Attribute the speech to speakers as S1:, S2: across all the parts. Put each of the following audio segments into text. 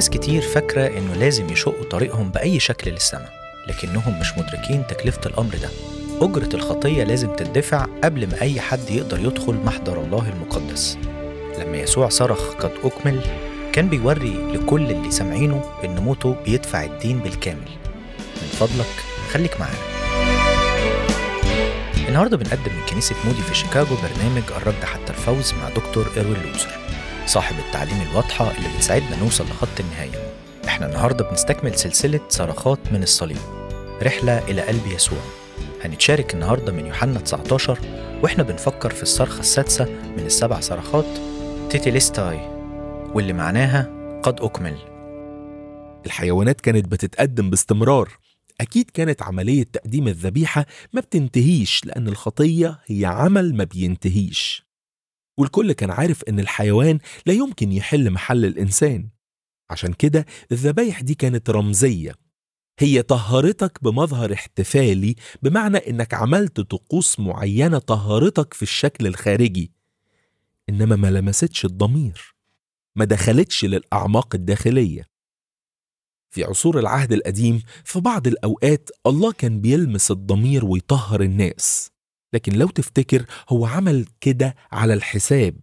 S1: ناس كتير فاكرة إنه لازم يشقوا طريقهم بأي شكل للسماء لكنهم مش مدركين تكلفة الأمر ده أجرة الخطية لازم تدفع قبل ما أي حد يقدر يدخل محضر الله المقدس لما يسوع صرخ قد أكمل كان بيوري لكل اللي سامعينه إن موته بيدفع الدين بالكامل من فضلك خليك معانا النهارده بنقدم من كنيسة مودي في شيكاغو برنامج الرد حتى الفوز مع دكتور إيروين لوزر صاحب التعليم الواضحة اللي بتساعدنا نوصل لخط النهاية احنا النهاردة بنستكمل سلسلة صرخات من الصليب رحلة إلى قلب يسوع هنتشارك النهاردة من يوحنا 19 واحنا بنفكر في الصرخة السادسة من السبع صرخات تيتيليستاي واللي معناها قد أكمل
S2: الحيوانات كانت بتتقدم باستمرار أكيد كانت عملية تقديم الذبيحة ما بتنتهيش لأن الخطية هي عمل ما بينتهيش والكل كان عارف إن الحيوان لا يمكن يحل محل الإنسان عشان كده الذبايح دي كانت رمزية هي طهرتك بمظهر احتفالي بمعنى إنك عملت طقوس معينة طهرتك في الشكل الخارجي إنما ما لمستش الضمير ما دخلتش للأعماق الداخلية في عصور العهد القديم في بعض الأوقات الله كان بيلمس الضمير ويطهر الناس لكن لو تفتكر هو عمل كده على الحساب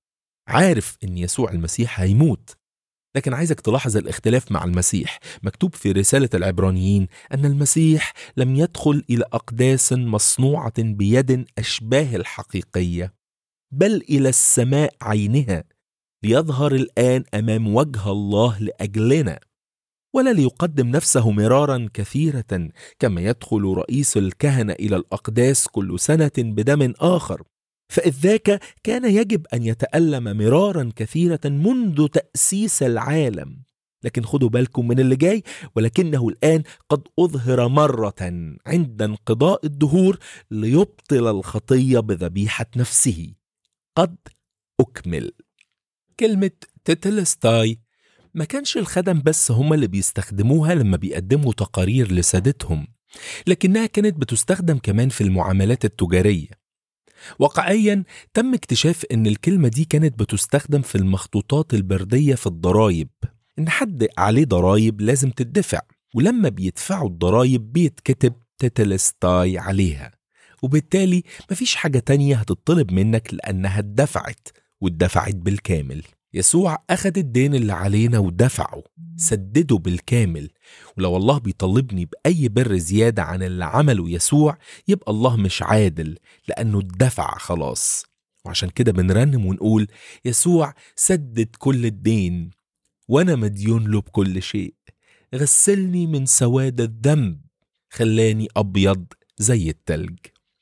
S2: عارف إن يسوع المسيح هيموت لكن عايزك تلاحظ الاختلاف مع المسيح مكتوب في رسالة العبرانيين أن المسيح لم يدخل إلى أقداس مصنوعة بيد أشباه الحقيقية بل إلى السماء عينها ليظهر الآن أمام وجه الله لأجلنا ولا ليقدم نفسه مرارا كثيرة كما يدخل رئيس الكهنة إلى الأقداس كل سنة بدم آخر فإذ ذاك كان يجب أن يتألم مرارا كثيرة منذ تأسيس العالم لكن خدوا بالكم من اللي جاي ولكنه الآن قد أظهر مرة عند انقضاء الدهور ليبطل الخطية بذبيحة نفسه قد أكمل كلمة تتلستاي ما كانش الخدم بس هما اللي بيستخدموها لما بيقدموا تقارير لسادتهم لكنها كانت بتستخدم كمان في المعاملات التجارية واقعيا تم اكتشاف ان الكلمة دي كانت بتستخدم في المخطوطات البردية في الضرايب ان حد عليه ضرايب لازم تدفع ولما بيدفعوا الضرايب بيتكتب تتلستاي عليها وبالتالي مفيش حاجة تانية هتطلب منك لأنها اتدفعت واتدفعت بالكامل يسوع أخد الدين اللي علينا ودفعه سدده بالكامل ولو الله بيطالبني بأي بر زيادة عن اللي عمله يسوع يبقى الله مش عادل لأنه اتدفع خلاص وعشان كده بنرنم ونقول يسوع سدد كل الدين وأنا مديون له بكل شيء غسلني من سواد الذنب خلاني أبيض زي التلج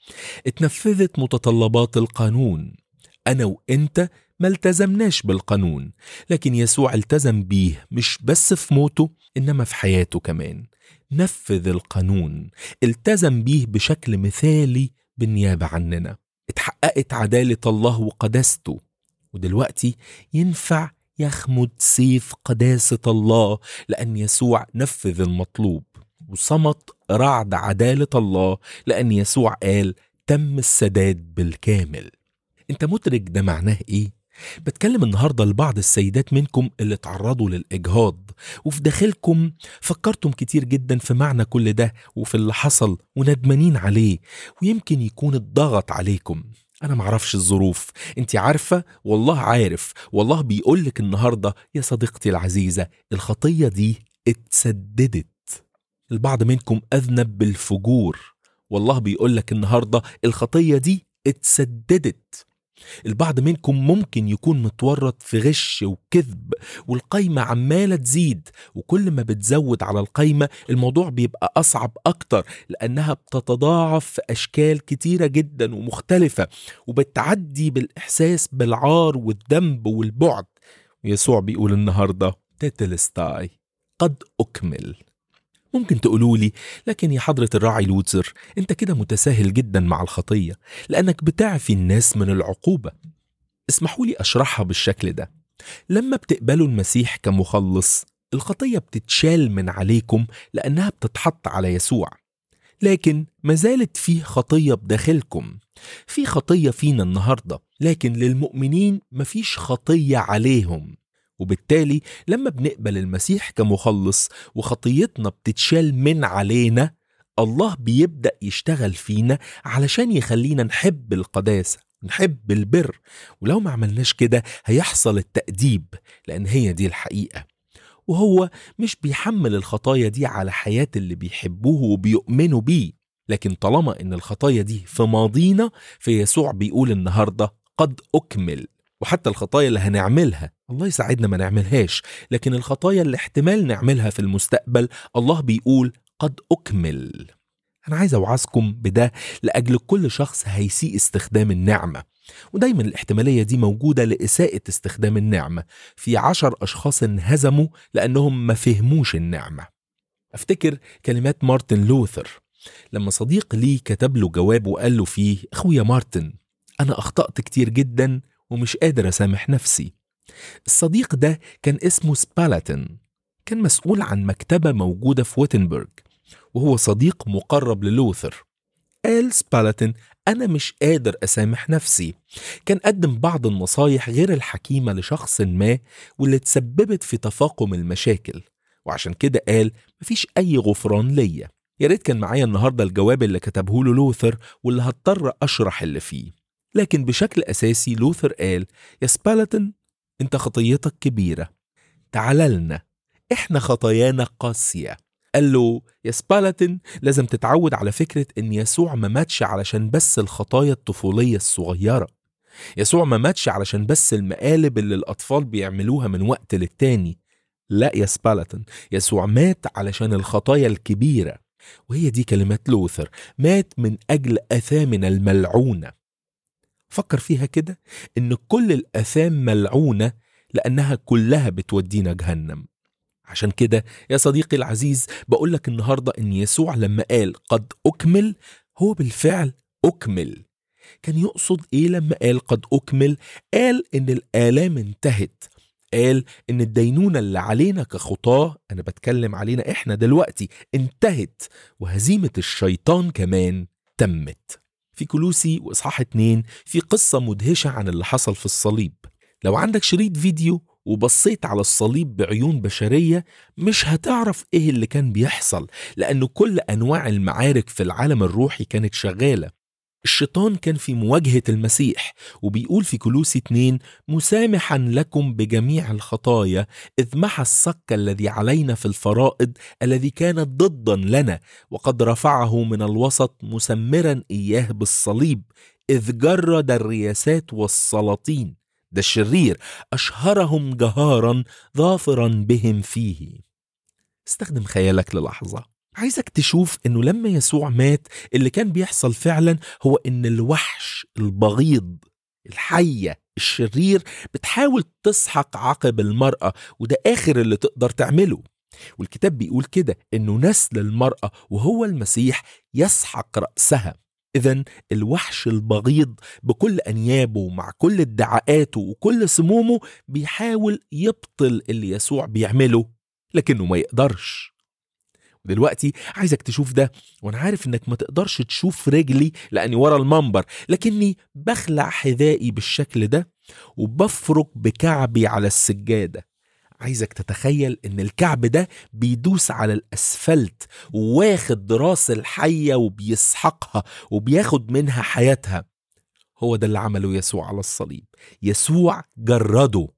S2: اتنفذت متطلبات القانون أنا وإنت ما التزمناش بالقانون لكن يسوع التزم بيه مش بس في موته إنما في حياته كمان نفذ القانون التزم بيه بشكل مثالي بالنيابة عننا اتحققت عدالة الله وقداسته ودلوقتي ينفع يخمد سيف قداسة الله لأن يسوع نفذ المطلوب وصمت رعد عدالة الله لأن يسوع قال تم السداد بالكامل انت مدرك ده معناه ايه؟ بتكلم النهارده لبعض السيدات منكم اللي تعرضوا للإجهاض وفي داخلكم فكرتم كتير جدا في معنى كل ده وفي اللي حصل وندمانين عليه ويمكن يكون الضغط عليكم أنا معرفش الظروف أنت عارفة والله عارف والله بيقولك النهاردة يا صديقتي العزيزة الخطية دي اتسددت البعض منكم أذنب بالفجور والله بيقولك النهاردة الخطية دي اتسددت البعض منكم ممكن يكون متورط في غش وكذب والقايمة عمالة تزيد وكل ما بتزود على القايمة الموضوع بيبقى أصعب أكتر لأنها بتتضاعف في أشكال كتيرة جدا ومختلفة وبتعدي بالإحساس بالعار والذنب والبعد ويسوع بيقول النهاردة تتلستاي قد أكمل ممكن تقولوا لي لكن يا حضرة الراعي لوتزر انت كده متساهل جدا مع الخطية لأنك بتعفي الناس من العقوبة اسمحوا لي أشرحها بالشكل ده لما بتقبلوا المسيح كمخلص الخطية بتتشال من عليكم لأنها بتتحط على يسوع لكن ما زالت فيه خطية بداخلكم في خطية فينا النهاردة لكن للمؤمنين مفيش خطية عليهم وبالتالي لما بنقبل المسيح كمخلص وخطيتنا بتتشال من علينا الله بيبدأ يشتغل فينا علشان يخلينا نحب القداسة نحب البر ولو ما عملناش كده هيحصل التأديب لأن هي دي الحقيقة وهو مش بيحمل الخطايا دي على حياة اللي بيحبوه وبيؤمنوا بيه لكن طالما ان الخطايا دي في ماضينا فيسوع بيقول النهارده قد اكمل وحتى الخطايا اللي هنعملها الله يساعدنا ما نعملهاش لكن الخطايا اللي احتمال نعملها في المستقبل الله بيقول قد اكمل انا عايز اوعظكم بده لاجل كل شخص هيسيء استخدام النعمه ودايما الاحتماليه دي موجوده لاساءه استخدام النعمه في عشر اشخاص انهزموا لانهم ما فهموش النعمه افتكر كلمات مارتن لوثر لما صديق لي كتب له جواب وقال له فيه اخويا مارتن انا اخطات كتير جدا ومش قادر اسامح نفسي الصديق ده كان اسمه سبالاتن كان مسؤول عن مكتبة موجودة في ويتنبرج وهو صديق مقرب للوثر قال سبالاتن أنا مش قادر أسامح نفسي كان قدم بعض النصايح غير الحكيمة لشخص ما واللي تسببت في تفاقم المشاكل وعشان كده قال مفيش أي غفران ليا يا ريت كان معايا النهارده الجواب اللي كتبه له لوثر واللي هضطر اشرح اللي فيه لكن بشكل اساسي لوثر قال يا سبالاتن انت خطيتك كبيره تعال لنا احنا خطايانا قاسيه قال له يا سبالاتن لازم تتعود على فكرة إن يسوع ما ماتش علشان بس الخطايا الطفولية الصغيرة يسوع ما ماتش علشان بس المقالب اللي الأطفال بيعملوها من وقت للتاني لا يا سبالاتن يسوع مات علشان الخطايا الكبيرة وهي دي كلمات لوثر مات من أجل أثامنا الملعونة فكر فيها كده إن كل الأثام ملعونة لأنها كلها بتودينا جهنم عشان كده يا صديقي العزيز بقولك النهاردة إن يسوع لما قال قد أكمل هو بالفعل أكمل كان يقصد إيه لما قال قد أكمل قال إن الآلام انتهت قال إن الدينونة اللي علينا كخطاة أنا بتكلم علينا إحنا دلوقتي انتهت وهزيمة الشيطان كمان تمت في كلوسي وإصحاح اتنين في قصة مدهشة عن اللي حصل في الصليب لو عندك شريط فيديو وبصيت على الصليب بعيون بشرية مش هتعرف ايه اللي كان بيحصل لأنه كل أنواع المعارك في العالم الروحي كانت شغالة الشيطان كان في مواجهة المسيح وبيقول في كلوسي 2 مسامحا لكم بجميع الخطايا إذ محى الصك الذي علينا في الفرائض الذي كانت ضدا لنا وقد رفعه من الوسط مسمرا إياه بالصليب إذ جرد الرياسات والسلاطين ده الشرير أشهرهم جهارا ظافرا بهم فيه استخدم خيالك للحظة عايزك تشوف انه لما يسوع مات اللي كان بيحصل فعلا هو ان الوحش البغيض الحية الشرير بتحاول تسحق عقب المرأة وده آخر اللي تقدر تعمله والكتاب بيقول كده انه نسل المرأة وهو المسيح يسحق رأسها إذا الوحش البغيض بكل أنيابه ومع كل ادعاءاته وكل سمومه بيحاول يبطل اللي يسوع بيعمله لكنه ما يقدرش دلوقتي عايزك تشوف ده وانا عارف انك ما تقدرش تشوف رجلي لاني ورا المنبر لكني بخلع حذائي بالشكل ده وبفرك بكعبي على السجادة عايزك تتخيل ان الكعب ده بيدوس على الاسفلت وواخد راس الحية وبيسحقها وبياخد منها حياتها هو ده اللي عمله يسوع على الصليب يسوع جرده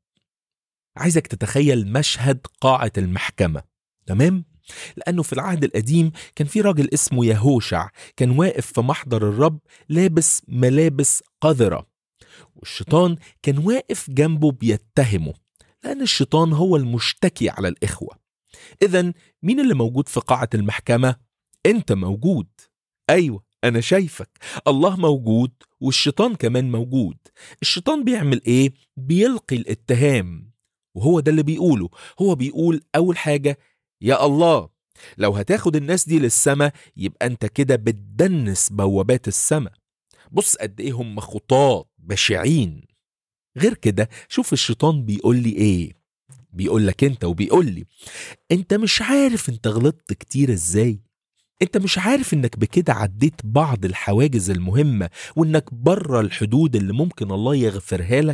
S2: عايزك تتخيل مشهد قاعة المحكمة تمام؟ لأنه في العهد القديم كان في راجل اسمه يهوشع كان واقف في محضر الرب لابس ملابس قذرة والشيطان كان واقف جنبه بيتهمه لأن الشيطان هو المشتكي على الإخوة إذا مين اللي موجود في قاعة المحكمة؟ أنت موجود أيوة أنا شايفك الله موجود والشيطان كمان موجود الشيطان بيعمل إيه؟ بيلقي الاتهام وهو ده اللي بيقوله هو بيقول أول حاجة يا الله لو هتاخد الناس دي للسما يبقى انت كده بتدنس بوابات السما بص قد ايه هم خطاة بشعين غير كده شوف الشيطان بيقول لي ايه بيقول لك انت وبيقول لي انت مش عارف انت غلطت كتير ازاي انت مش عارف انك بكده عديت بعض الحواجز المهمة وانك بره الحدود اللي ممكن الله يغفرها لك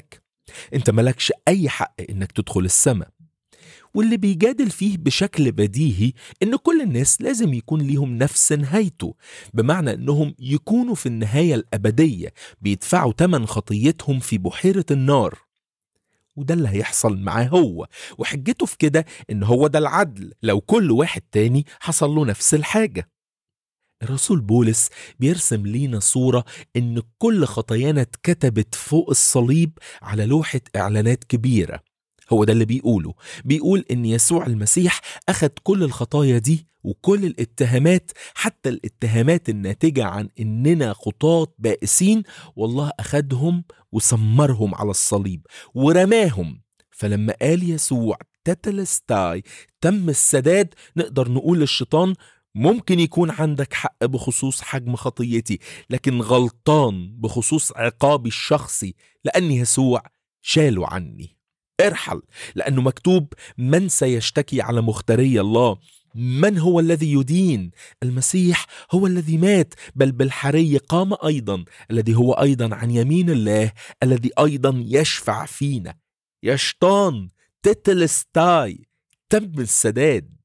S2: انت ملكش اي حق انك تدخل السماء واللي بيجادل فيه بشكل بديهي ان كل الناس لازم يكون ليهم نفس نهايته بمعنى انهم يكونوا في النهاية الابدية بيدفعوا تمن خطيتهم في بحيرة النار وده اللي هيحصل معاه هو وحجته في كده ان هو ده العدل لو كل واحد تاني حصل له نفس الحاجة الرسول بولس بيرسم لينا صورة إن كل خطايانا اتكتبت فوق الصليب على لوحة إعلانات كبيرة هو ده اللي بيقوله بيقول إن يسوع المسيح أخد كل الخطايا دي وكل الاتهامات حتى الاتهامات الناتجة عن إننا خطاة بائسين والله أخدهم وسمرهم على الصليب ورماهم فلما قال يسوع تتلستاي تم السداد نقدر نقول للشيطان ممكن يكون عندك حق بخصوص حجم خطيتي لكن غلطان بخصوص عقابي الشخصي لأن يسوع شاله عني ارحل لأنه مكتوب من سيشتكي على مختاري الله من هو الذي يدين المسيح هو الذي مات بل بالحري قام أيضا الذي هو أيضا عن يمين الله الذي أيضا يشفع فينا يشطان تتلستاي تم السداد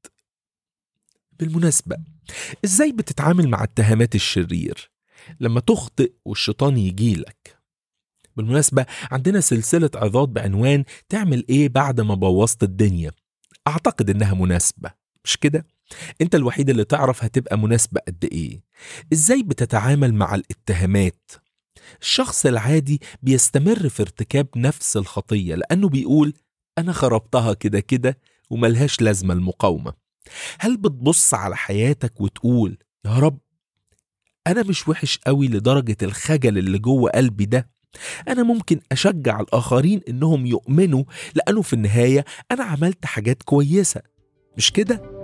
S2: بالمناسبة ازاي بتتعامل مع اتهامات الشرير لما تخطئ والشيطان يجيلك بالمناسبة عندنا سلسلة عظات بعنوان تعمل ايه بعد ما بوظت الدنيا اعتقد انها مناسبة مش كده؟ انت الوحيد اللي تعرف هتبقى مناسبة قد ايه ازاي بتتعامل مع الاتهامات الشخص العادي بيستمر في ارتكاب نفس الخطية لأنه بيقول أنا خربتها كده كده وملهاش لازمة المقاومة هل بتبص على حياتك وتقول يا رب أنا مش وحش قوي لدرجة الخجل اللي جوه قلبي ده أنا ممكن أشجع الآخرين إنهم يؤمنوا لأنه في النهاية أنا عملت حاجات كويسة مش كده؟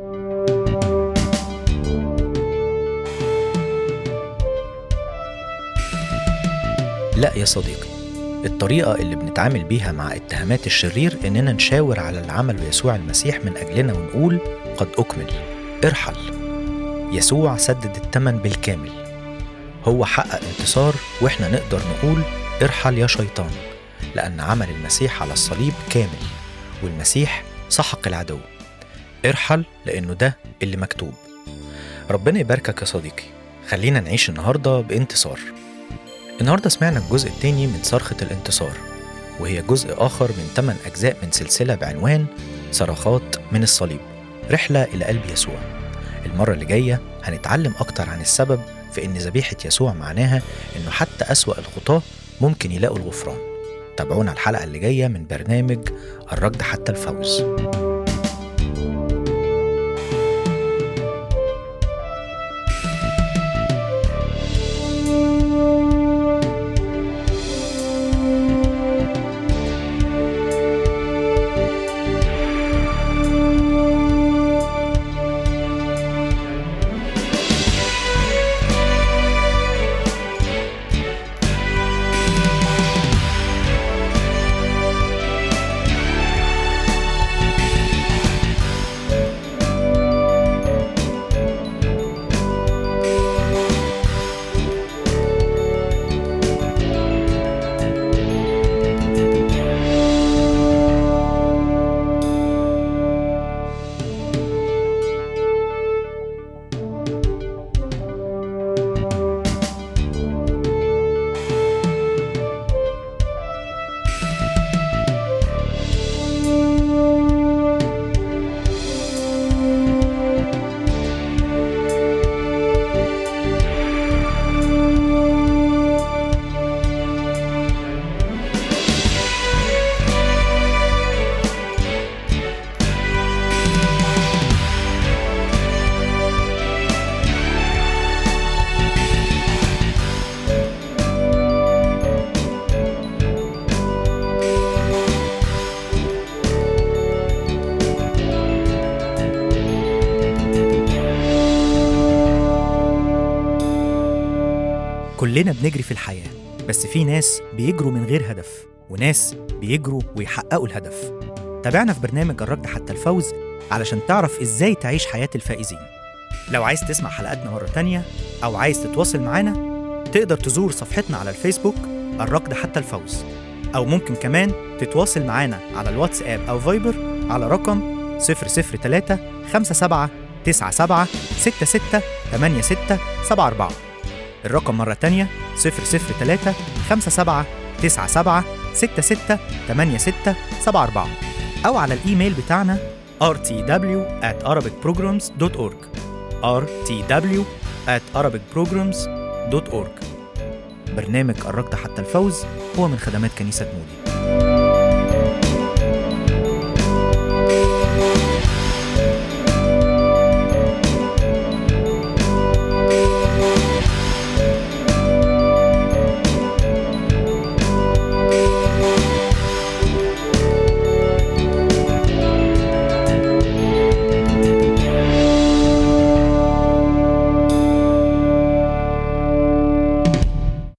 S1: لا يا صديقي الطريقة اللي بنتعامل بيها مع اتهامات الشرير إننا نشاور على اللي عمله يسوع المسيح من أجلنا ونقول قد أكمل ارحل يسوع سدد الثمن بالكامل هو حقق انتصار وإحنا نقدر نقول ارحل يا شيطان لأن عمل المسيح على الصليب كامل والمسيح سحق العدو ارحل لأنه ده اللي مكتوب ربنا يباركك يا صديقي خلينا نعيش النهاردة بانتصار النهاردة سمعنا الجزء التاني من صرخة الانتصار وهي جزء آخر من 8 أجزاء من سلسلة بعنوان صرخات من الصليب رحلة إلى قلب يسوع المرة اللي جاية هنتعلم أكتر عن السبب في إن ذبيحة يسوع معناها إنه حتى أسوأ الخطاة ممكن يلاقوا الغفران تابعونا الحلقة اللي جاية من برنامج الركض حتى الفوز
S3: كلنا بنجري في الحياة بس في ناس بيجروا من غير هدف وناس بيجروا ويحققوا الهدف تابعنا في برنامج الركض حتى الفوز علشان تعرف ازاي تعيش حياة الفائزين لو عايز تسمع حلقاتنا مرة تانية أو عايز تتواصل معانا تقدر تزور صفحتنا على الفيسبوك الركض حتى الفوز أو ممكن كمان تتواصل معانا على الواتساب أو فايبر على رقم 003 57 97 66 86 74 الرقم مرة تانية 003 57 97 66 86 74 أو على الإيميل بتاعنا rtw at arabicprograms.org rtw at arabicprograms.org برنامج قربت حتى الفوز هو من خدمات كنيسة مودي